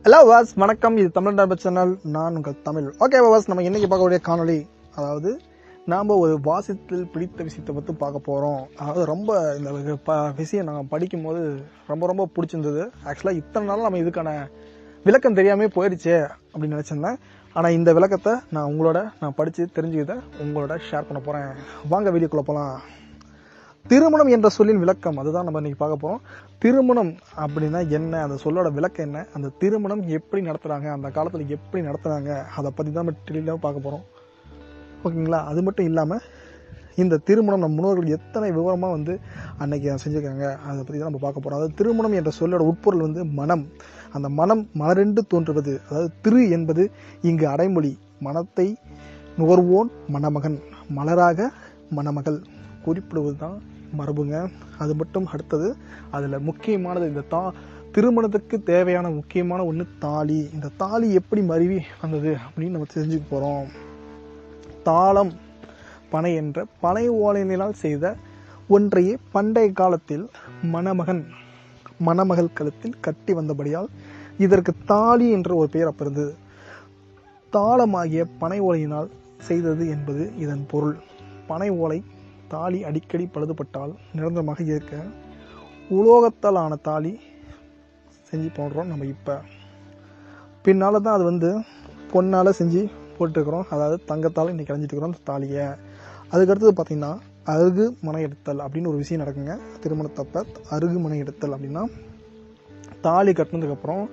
hello was வணக்கம் இது Tamil Dabur channel நான் உங்கள் தமிழ் ஓகே வாஸ் நம்ம இன்னைக்கு பார்க்கக்கூடிய காணொளி அதாவது நாம் ஒரு வாசித்தில் பிடித்த விஷயத்தை பற்றி பார்க்க போகிறோம் அதாவது ரொம்ப இந்த ப விஷயம் நாங்கள் படிக்கும்போது ரொம்ப ரொம்ப பிடிச்சிருந்தது ஆக்சுவலாக இத்தனை நாள் நம்ம இதுக்கான விளக்கம் தெரியாமே போயிடுச்சே அப்படின்னு நினச்சிருந்தேன் ஆனால் இந்த விளக்கத்தை நான் உங்களோட நான் படித்து தெரிஞ்சுக்கிட்ட உங்களோட ஷேர் பண்ண போகிறேன் வாங்க வீடியோக்குள்ளே போகலாம் திருமணம் என்ற சொல்லின் விளக்கம் அதுதான் நம்ம இன்னைக்கு பார்க்க போகிறோம் திருமணம் அப்படின்னா என்ன அந்த சொல்லோட விளக்கம் என்ன அந்த திருமணம் எப்படி நடத்துகிறாங்க அந்த காலத்தில் எப்படி நடத்துனாங்க அதை பற்றி தான் நம்ம தெளிவாக பார்க்க போகிறோம் ஓகேங்களா அது மட்டும் இல்லாமல் இந்த திருமணம் நம் முன்னோர்கள் எத்தனை விவரமாக வந்து அன்னைக்கு செஞ்சுருக்காங்க அதை பற்றி தான் நம்ம பார்க்க போகிறோம் அதாவது திருமணம் என்ற சொல்லோட உட்பொருள் வந்து மனம் அந்த மனம் மலரென்று தோன்றுவது அதாவது திரு என்பது இங்கு அடைமொழி மனத்தை நுகர்வோன் மணமகன் மலராக மணமகள் குறிப்பிடுவது தான் மரபுங்க அது மட்டும் அடுத்தது அதில் முக்கியமானது இந்த தா திருமணத்துக்கு தேவையான முக்கியமான ஒன்று தாலி இந்த தாலி எப்படி மருவி வந்தது அப்படின்னு நம்ம தெரிஞ்சுக்க போகிறோம் தாளம் பனை என்ற பனை ஓலையினால் செய்த ஒன்றையே பண்டைய காலத்தில் மணமகன் மணமகள் கழுத்தில் கட்டி வந்தபடியால் இதற்கு தாலி என்ற ஒரு பெயர் அப்ப இருந்தது தாளமாகிய பனை ஓலையினால் செய்தது என்பது இதன் பொருள் பனை ஓலை தாலி அடிக்கடி பழுதுபட்டால் நிரந்தரமாக இருக்க உலோகத்தால் ஆன தாலி செஞ்சு போடுறோம் நம்ம இப்போ பின்னால் தான் அது வந்து பொன்னால் செஞ்சு போட்டுருக்குறோம் அதாவது தங்கத்தால் இன்னைக்கு அழிஞ்சிட்டு இருக்கிறோம் அந்த தாலியை அதுக்கடுத்தது பார்த்திங்கன்னா அருகு மனை எடுத்தல் அப்படின்னு ஒரு விஷயம் நடக்குங்க திருமணத்தப்ப அருகு மனை எடுத்தல் அப்படின்னா தாலி கட்டினதுக்கப்புறம்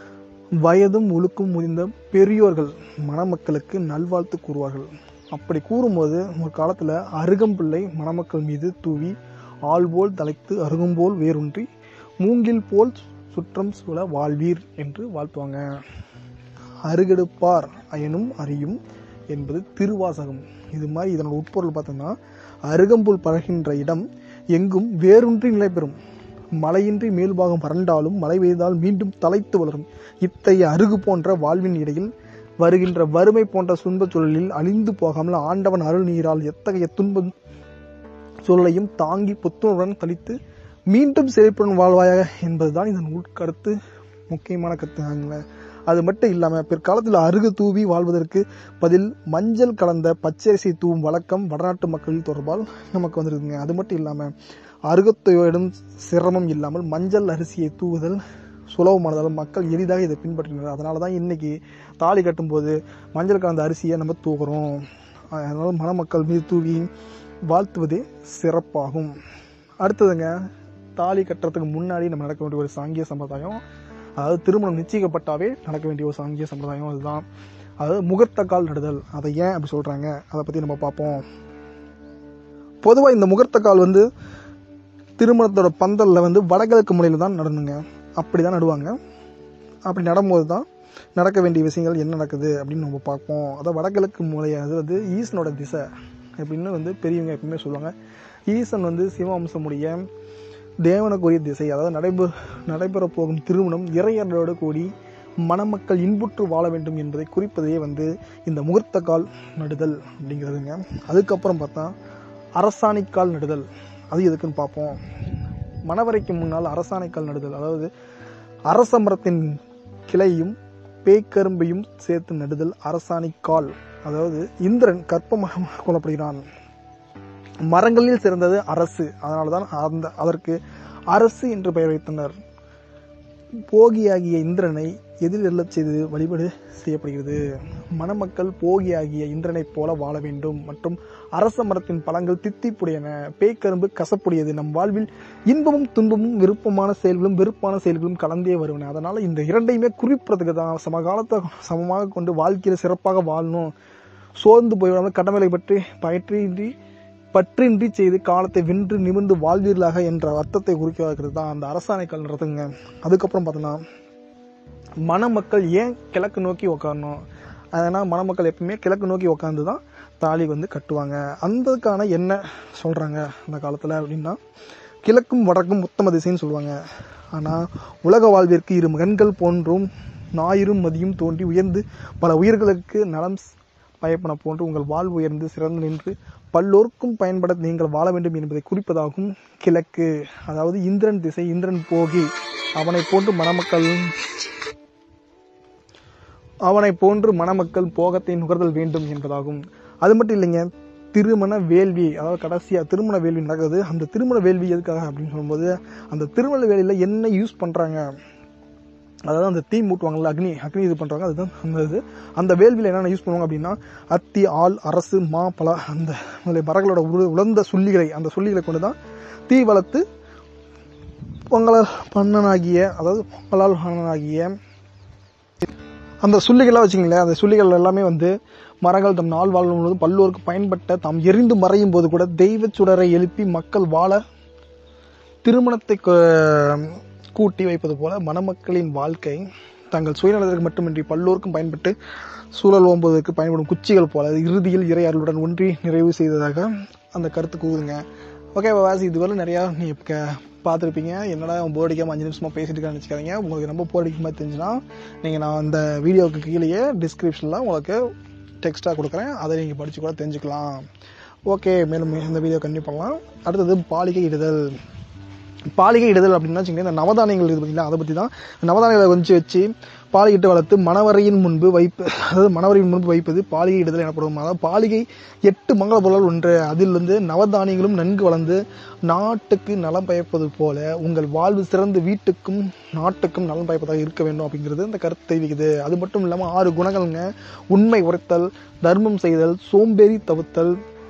வயதும் ஒழுக்கும் முதிர்ந்த பெரியோர்கள் மணமக்களுக்கு நல்வாழ்த்து கூறுவார்கள் அப்படி கூறும்போது ஒரு காலத்தில் அருகம்பிள்ளை மணமக்கள் மீது தூவி ஆள் போல் தலைத்து அருகும்போல் வேரூன்றி மூங்கில் போல் சுற்றம் சூழ வாழ்வீர் என்று வாழ்த்துவாங்க அருகெடுப்பார் அயனும் அறியும் என்பது திருவாசகம் இது மாதிரி இதனோட உட்பொருள் பார்த்தோம்னா அருகம்புல் பழகின்ற இடம் எங்கும் வேரூன்றி நிலை பெறும் மழையின்றி மேல்பாகம் வறண்டாலும் மழை பெய்தால் மீண்டும் தலைத்து வளரும் இத்தகைய அருகு போன்ற வாழ்வின் இடையில் வருகின்ற வறுமை போன்ற துன்பச் சூழலில் அழிந்து போகாமல் ஆண்டவன் அருள் நீரால் எத்தகைய துன்ப சூழலையும் தாங்கி புத்துணர்வுடன் தளித்து மீண்டும் செழிப்புடன் வாழ்வாயாக என்பதுதான் இதன் உட்கருத்து முக்கியமான கருத்துங்க அது மட்டும் இல்லாமல் பிற்காலத்தில் அருகு தூவி வாழ்வதற்கு பதில் மஞ்சள் கலந்த பச்சரிசி தூவும் வழக்கம் வடநாட்டு மக்கள் தொடர்பால் நமக்கு வந்திருக்குங்க அது மட்டும் இல்லாமல் அருகத்தையோடும் சிரமம் இல்லாமல் மஞ்சள் அரிசியை தூவுதல் சுலபமானதால் மக்கள் எளிதாக இதை பின்பற்றினர் அதனால தான் இன்னைக்கு தாலி கட்டும்போது மஞ்சள் கலந்த அரிசியை நம்ம தூக்குறோம் அதனால மணமக்கள் மீது தூவி வாழ்த்துவதே சிறப்பாகும் அடுத்ததுங்க தாலி கட்டுறதுக்கு முன்னாடி நம்ம நடக்க வேண்டிய ஒரு சாங்கிய சம்பிரதாயம் அதாவது திருமணம் நிச்சயிக்கப்பட்டாவே நடக்க வேண்டிய ஒரு சாங்கிய சம்பிரதாயம் அதுதான் அதாவது முகூர்த்த கால் நடுதல் அதை ஏன் அப்படி சொல்கிறாங்க அதை பற்றி நம்ம பார்ப்போம் பொதுவாக இந்த முகூர்த்த கால் வந்து திருமணத்தோட பந்தலில் வந்து வடகிழக்கு முறையில் தான் நடணுங்க அப்படி தான் நடுவாங்க அப்படி நடும்போது தான் நடக்க வேண்டிய விஷயங்கள் என்ன நடக்குது அப்படின்னு நம்ம பார்ப்போம் அதாவது வடகிழக்கு மூலை அது வந்து ஈசனோட திசை அப்படின்னு வந்து பெரியவங்க எப்பவுமே சொல்லுவாங்க ஈசன் வந்து சிவவம்சமுடைய தேவனுக்குரிய திசை அதாவது நடைபெற நடைபெற போகும் திருமணம் இறையர்களோடு கூடி மணமக்கள் இன்புற்று வாழ வேண்டும் என்பதை குறிப்பதே வந்து இந்த முகூர்த்த கால் நடுதல் அப்படிங்கிறதுங்க அதுக்கப்புறம் பார்த்தா அரசாணிக்கால் நடுதல் அது எதுக்குன்னு பார்ப்போம் மணவரைக்கு முன்னால் அரசாணைக்கால் நடுதல் அதாவது அரச மரத்தின் கிளையும் பேய்க்கரும்பையும் சேர்த்து நடுதல் அரசாணிக்கால் அதாவது இந்திரன் கற்பமாக கொல்லப்படுகிறான் மரங்களில் சிறந்தது அரசு அதனால தான் அந்த அதற்கு அரசு என்று பெயர் வைத்தனர் போகியாகிய இந்திரனை எதிர் எல்லச் செய்து வழிபாடு செய்யப்படுகிறது மணமக்கள் போகியாகிய இந்திரனைப் போல வாழ வேண்டும் மற்றும் அரச மரத்தின் பழங்கள் தித்திப்புடையன பேய்க்கரும்பு கசப்புடையது நம் வாழ்வில் இன்பமும் துன்பமும் விருப்பமான செயல்களும் வெறுப்பான செயல்களும் கலந்தே வருவன அதனால இந்த இரண்டையுமே குறிப்பிடறதுக்கு தான் சமகாலத்தை சமமாக கொண்டு வாழ்க்கையில் சிறப்பாக வாழணும் சோர்ந்து போய்விடாமல் கடமைகளை பற்றி பயிற்றின்றி பற்றின்றி செய்து காலத்தை வென்று நிமிர்ந்து வாழ்வீர்களாக என்ற அர்த்தத்தை குறிக்கிறது தான் அந்த அரசாணை கல்றதுங்க அதுக்கப்புறம் பார்த்தோன்னா மணமக்கள் ஏன் கிழக்கு நோக்கி உக்காரணும் அதனால் மணமக்கள் எப்பவுமே கிழக்கு நோக்கி உக்காந்து தான் தாலி வந்து கட்டுவாங்க அந்ததுக்கான என்ன சொல்கிறாங்க அந்த காலத்தில் அப்படின்னா கிழக்கும் வடக்கும் உத்தம திசைன்னு சொல்லுவாங்க ஆனால் உலக வாழ்விற்கு இரு மகன்கள் போன்றும் ஞாயிறும் மதியும் தோன்றி உயர்ந்து பல உயிர்களுக்கு நலம் பயப்பன போன்று உங்கள் வாழ்வு உயர்ந்து சிறந்து நின்று பல்லோருக்கும் பயன்பட நீங்கள் வாழ வேண்டும் என்பதை குறிப்பதாகும் கிழக்கு அதாவது இந்திரன் திசை இந்திரன் போகி அவனை போன்று மணமக்கள் அவனை போன்று மணமக்கள் போகத்தை நுகர்தல் வேண்டும் என்பதாகும் அது மட்டும் இல்லைங்க திருமண வேள்வி அதாவது கடைசியாக திருமண வேள்வி நடக்குது அந்த திருமண வேள்வி எதுக்காக அப்படின்னு சொல்லும்போது அந்த திருமண வேள்வியில் என்ன யூஸ் பண்ணுறாங்க அதாவது அந்த தீ மூட்டுவாங்கல்ல அக்னி அக்னி இது பண்ணுறாங்க அதுதான் அந்த இது அந்த வேள்வியில் என்னென்ன யூஸ் பண்ணுவாங்க அப்படின்னா அத்தி ஆள் அரசு மா பல அந்த முதலிய மரங்களோட உரு- உலர்ந்த சுள்ளிகளை அந்த சுள்ளிகளை கொண்டு தான் தீ வளர்த்து பொங்கலால் பண்ணனாகிய அதாவது பொங்கலால் பண்ணனாகிய அந்த சுள்ளிகள்லாம் வச்சுங்களேன் அந்த சுள்ளிகள் எல்லாமே வந்து மரங்கள் தம் நாள் வாழும் பொழுது பல்லோருக்கு பயன்பட்ட தாம் எரிந்து மறையும் போது கூட தெய்வச் சுடரை எழுப்பி மக்கள் வாழ திருமணத்தை கு- கூட்டி வைப்பது போல மணமக்களின் வாழ்க்கை தங்கள் சுயநலத்திற்கு மட்டுமின்றி பல்லோருக்கும் பயன்பட்டு சூழல் ஓம்புவதற்கு பயன்படும் குச்சிகள் போல இறுதியில் இறை அருளுடன் ஒன்றி நிறைவு செய்ததாக அந்த கருத்து கூறுங்க ஓகே வாசி இதுவரை நிறையா நீ க பார்த்துருப்பீங்க என்னடா போர் அடிக்காம அஞ்சு நிமிஷமாக பேசிட்டு இருக்கான்னு வச்சுக்காதீங்க உங்களுக்கு ரொம்ப போர் அடிக்க மாதிரி தெரிஞ்சுன்னா நீங்கள் நான் அந்த வீடியோவுக்கு கீழேயே டிஸ்கிரிப்ஷனில் உங்களுக்கு டெக்ஸ்ட்டாக கொடுக்குறேன் அதை நீங்கள் படித்து கூட தெரிஞ்சுக்கலாம் ஓகே மேலும் இந்த வீடியோ கண்டிப்பாக பண்ணலாம் அடுத்தது பாலிகை இடுதல் பாலிகை இடுதல் அப்படின்னா வச்சுக்கோங்க இந்த நவதானியங்கள் இருக்குது பார்த்தீங்களா அதை பற்றி தான் நவதானியங்களை கொஞ்சம் வச்சு பாலிகிட்டு வளர்த்து மணவரையின் முன்பு வைப்பு அதாவது மணவரையின் முன்பு வைப்பது பாலிகை இடுதல் எனப்படும் அதாவது பாலிகை எட்டு மங்கள பொருள் ஒன்று அதிலிருந்து நவதானியங்களும் நன்கு வளர்ந்து நாட்டுக்கு நலம் பயப்பது போல உங்கள் வாழ்வு சிறந்து வீட்டுக்கும் நாட்டுக்கும் நலம் பயப்பதாக இருக்க வேண்டும் அப்படிங்கிறது இந்த கருத்து தெரிவிக்குது அது மட்டும் இல்லாமல் ஆறு குணங்கள்ங்க உண்மை உரைத்தல் தர்மம் செய்தல் சோம்பேறி தவிர்த்தல்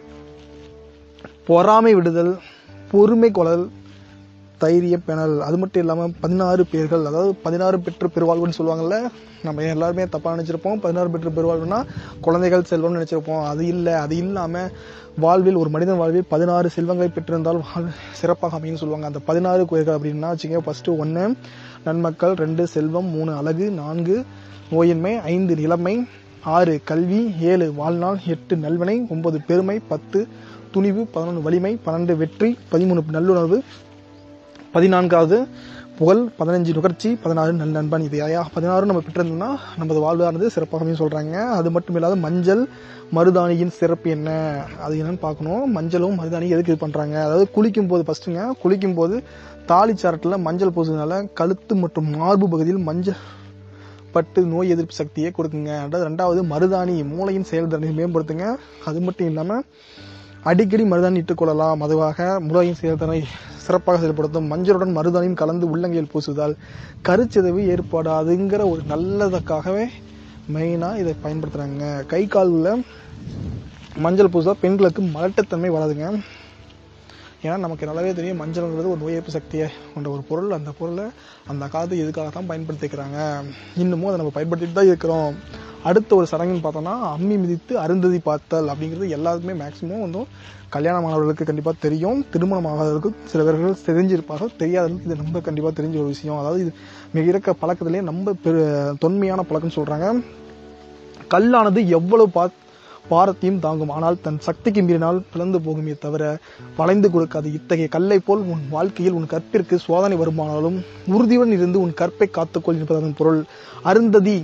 பொறாமை விடுதல் பொறுமை கொளல் தைரிய பெணல் அது மட்டும் இல்லாமல் பதினாறு பேர்கள் அதாவது பதினாறு பெற்று பெருவாழ்வுன்னு சொல்லுவாங்கல்ல நம்ம எல்லாருமே தப்பாக நினச்சிருப்போம் பதினாறு பெற்று பெருவாழ்வுனா குழந்தைகள் செல்வம்னு நினச்சிருப்போம் அது இல்லை அது இல்லாமல் வாழ்வில் ஒரு மனிதன் வாழ்வில் பதினாறு செல்வங்களை பெற்றிருந்தால் வாழ் சிறப்பாக அமையும்னு சொல்லுவாங்க அந்த பதினாறு கோயில்கள் அப்படின்னா வச்சுக்கோங்க ஃபஸ்ட்டு ஒன்று நன்மக்கள் ரெண்டு செல்வம் மூணு அழகு நான்கு நோயின்மை ஐந்து நிலைமை ஆறு கல்வி ஏழு வாழ்நாள் எட்டு நல்வினை ஒன்பது பெருமை பத்து துணிவு பதினொன்று வலிமை பன்னெண்டு வெற்றி பதிமூணு நல்லுணர்வு பதினான்காவது புகழ் பதினஞ்சு நுகர்ச்சி பதினாறு நல் நண்பன் இது ஐயா பதினாறு நம்ம பெற்றிருந்தோம்னா நமது வாழ்வானது சிறப்பாகவே சொல்கிறாங்க அது மட்டும் இல்லாத மஞ்சள் மருதாணியின் சிறப்பு என்ன அது என்னன்னு பார்க்கணும் மஞ்சளும் மருதாணியும் எதுக்கு இது பண்ணுறாங்க அதாவது குளிக்கும் போது ஃபஸ்ட்டுங்க குளிக்கும் போது தாலி சாரட்டில் மஞ்சள் பூசுறதுனால கழுத்து மற்றும் மார்பு பகுதியில் மஞ்சள் பட்டு நோய் எதிர்ப்பு சக்தியை கொடுக்குங்க அதாவது ரெண்டாவது மருதாணி மூளையின் செயல்திறனை மேம்படுத்துங்க அது மட்டும் இல்லாமல் அடிக்கடி மருதாணி இட்டுக்கொள்ளலாம் அதுவாக மூளையின் செயல்திறனை சிறப்பாக செயல்படுத்தும் மஞ்சளுடன் மருதாணியும் கலந்து உள்ளங்கையில் பூசுவதால் கருச்சிதைவு ஏற்படாதுங்கிற ஒரு நல்லதுக்காகவே மெயினாக இதை பயன்படுத்துகிறாங்க கை காலில் மஞ்சள் பூசா பெண்களுக்கு மலட்டுத்தன்மை வராதுங்க ஏன்னா நமக்கு நல்லாவே தெரியும் மஞ்சள்ங்கிறது ஒரு நோய் எதிர்ப்பு சக்தியை கொண்ட ஒரு பொருள் அந்த பொருளை அந்த காலத்து எதுக்காக தான் பயன்படுத்திக்கிறாங்க இன்னமும் அதை நம்ம பயன்படுத்திட்டு தான் இருக்கிறோம் அடுத்த ஒரு சடங்குன்னு பார்த்தோம்னா அம்மி மிதித்து அருந்ததி பார்த்தல் அப்படிங்கிறது எல்லாருக்குமே மேக்ஸிமம் வந்து கல்யாணமானவர்களுக்கு கண்டிப்பாக தெரியும் திருமணம் ஆகாதவர்களுக்கு சில பேர்கள் தெரிஞ்சிருப்பார்கள் தெரியாதவர்களுக்கு இது ரொம்ப கண்டிப்பாக தெரிஞ்ச ஒரு விஷயம் அதாவது இது மிக இருக்க பழக்கத்திலேயே ரொம்ப பெரு தொன்மையான பழக்கம்னு சொல்கிறாங்க கல்லானது எவ்வளவு பா பாரத்தையும் தாங்கும் ஆனால் தன் சக்திக்கு மீறினால் பிளந்து போகுமே தவிர வளைந்து கொடுக்காது இத்தகைய கல்லை போல் உன் வாழ்க்கையில் உன் கற்பிற்கு சோதனை வருமானாலும் உறுதியுடன் இருந்து உன் கற்பை காத்துக்கொள் என்பதன் பொருள் அருந்ததி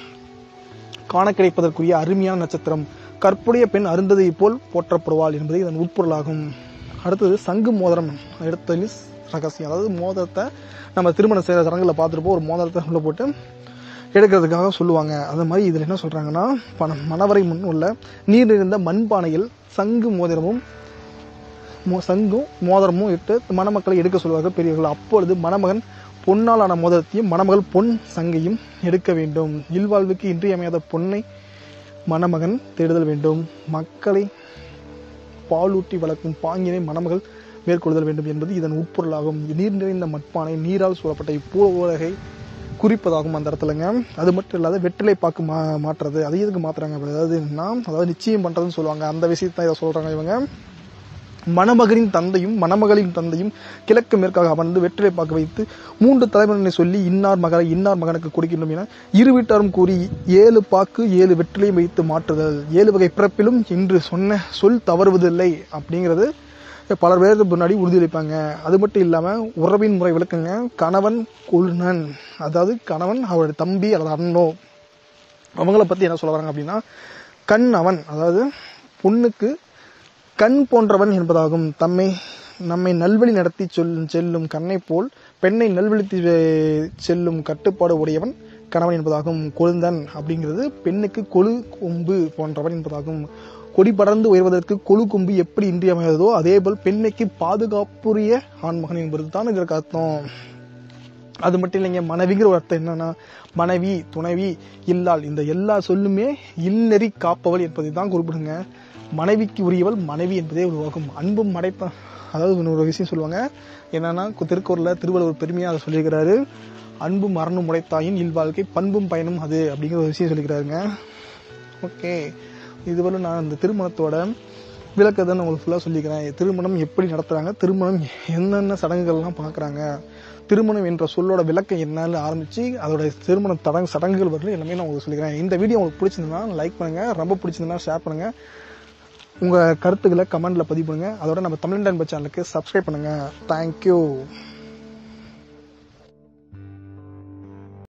காண கிடைப்பதற்குரிய அருமையான நட்சத்திரம் கற்புடைய பெண் அருந்ததியை போல் போற்றப்படுவாள் என்பது இதன் உட்பொருளாகும் அடுத்தது சங்கு மோதிரம் எடுத்தது ரகசியம் அதாவது மோதிரத்தை நம்ம திருமண செய்கிற சடங்குல பார்த்துருப்போம் ஒரு மோதிரத்தை உள்ள போட்டு எடுக்கிறதுக்காக சொல்லுவாங்க அது மாதிரி இதில் என்ன சொல்கிறாங்கன்னா பணம் மணவரை முன் உள்ள நீர் நிறைந்த மண்பானையில் சங்கு மோதிரமும் மோ- சங்கும் மோதிரமும் இட்டு மணமக்களை எடுக்க சொல்வார்கள் பெரியவர்கள் அப்பொழுது மணமகன் பொன்னாலான மோதிரத்தையும் மணமகள் பொன் சங்கையும் எடுக்க வேண்டும் இல்வாழ்வுக்கு இன்றியமையாத பொன்னை மணமகன் தேடுதல் வேண்டும் மக்களை பாலூட்டி வளர்க்கும் பாங்கினை மணமகள் மேற்கொள்ளுதல் வேண்டும் என்பது இதன் உட்பொருளாகும் நீர் நிறைந்த மட்பானை நீரால் சூழப்பட்ட இப்பூ உலகை குறிப்பதாகும் அந்த இடத்துலங்க அது மட்டும் இல்லாத வெற்றிலை பாக்கு மா மாற்றுறது அது எதுக்கு மாத்துறாங்க அப்படி அதாவது என்னன்னா அதாவது நிச்சயம் பண்றதுன்னு சொல்லுவாங்க அந்த விஷயத்தை இதை சொல்றாங்க இவங்க மணமகனின் தந்தையும் மணமகளின் தந்தையும் கிழக்கு மேற்காக அமர்ந்து வெற்றிலை பாக்கு வைத்து மூன்று தலைமுறையினை சொல்லி இன்னார் மகளை இன்னார் மகனுக்கு கொடுக்கின்றோம் என இரு வீட்டாரும் கூறி ஏழு பாக்கு ஏழு வெற்றிலையும் வைத்து மாற்றுதல் ஏழு வகை பிறப்பிலும் என்று சொன்ன சொல் தவறுவதில்லை அப்படிங்கிறது பலர் பேருக்கு முன்னாடி உறுதியளிப்பாங்க அது மட்டும் இல்லாமல் உறவின் முறை விளக்குங்க கணவன் கொழுநன் அதாவது கணவன் அவருடைய தம்பி அல்லது அண்ணனோ அவங்கள பற்றி என்ன சொல்ல வராங்க அப்படின்னா கண் அவன் அதாவது பொண்ணுக்கு கண் போன்றவன் என்பதாகும் தம்மை நம்மை நல்வழி நடத்தி சொல் செல்லும் கண்ணை போல் பெண்ணை நல்வழித்து செல்லும் கட்டுப்பாடு உடையவன் கணவன் என்பதாகும் கொழுந்தன் அப்படிங்கிறது பெண்ணுக்கு கொழு கொம்பு போன்றவன் என்பதாகும் கொடி படர்ந்து உயர்வதற்கு கொழு கொம்பு எப்படி இன்றியமையாததோ அதே போல் பெண்ணுக்கு பாதுகாப்புரிய ஆண்மகன் என்பது தான் இதற்கு அர்த்தம் அது மட்டும் இல்லைங்க மனைவிங்கிற ஒரு அர்த்தம் என்னன்னா மனைவி துணைவி இல்லாள் இந்த எல்லா சொல்லுமே இல்லறி காப்பவள் என்பதை தான் குறிப்பிடுங்க மனைவிக்கு உரியவள் மனைவி என்பதே உருவாகும் அன்பும் மடைப்ப அதாவது இன்னொரு விஷயம் சொல்லுவாங்க என்னன்னா கு- திருக்குறள்ல திருவள்ளுவர் பெருமையா அதை சொல்லியிருக்கிறாரு அன்பும் மரணம் உடைத்தாயின் இல்வாழ்க்கை பண்பும் பயனும் அது அப்படிங்கிற ஒரு விஷயம் சொல்லிக்கிறாருங்க ஓகே இதுவரை நான் இந்த திருமணத்தோட விளக்கத்தை நான் உங்களுக்கு ஃபுல்லாக சொல்லிக்கிறேன் திருமணம் எப்படி நடத்துகிறாங்க திருமணம் என்னென்ன சடங்குகள்லாம் பார்க்குறாங்க திருமணம் என்ற சொல்லோட விளக்கம் என்னன்னு ஆரம்பித்து அதோட திருமண தடங்கு சடங்குகள் வரல எல்லாமே நான் உங்களுக்கு சொல்லிக்கிறேன் இந்த வீடியோ உங்களுக்கு பிடிச்சிருந்தா லைக் பண்ணுங்கள் ரொம்ப பிடிச்சிருந்தா ஷேர் பண்ணுங்கள் உங்கள் கருத்துக்களை கமெண்ட்டில் பதிவு பண்ணுங்கள் அதோட நம்ம தமிழ் டைம் சேனலுக்கு சப்ஸ்கிரைப் பண்ணுங்கள் தேங்க்யூ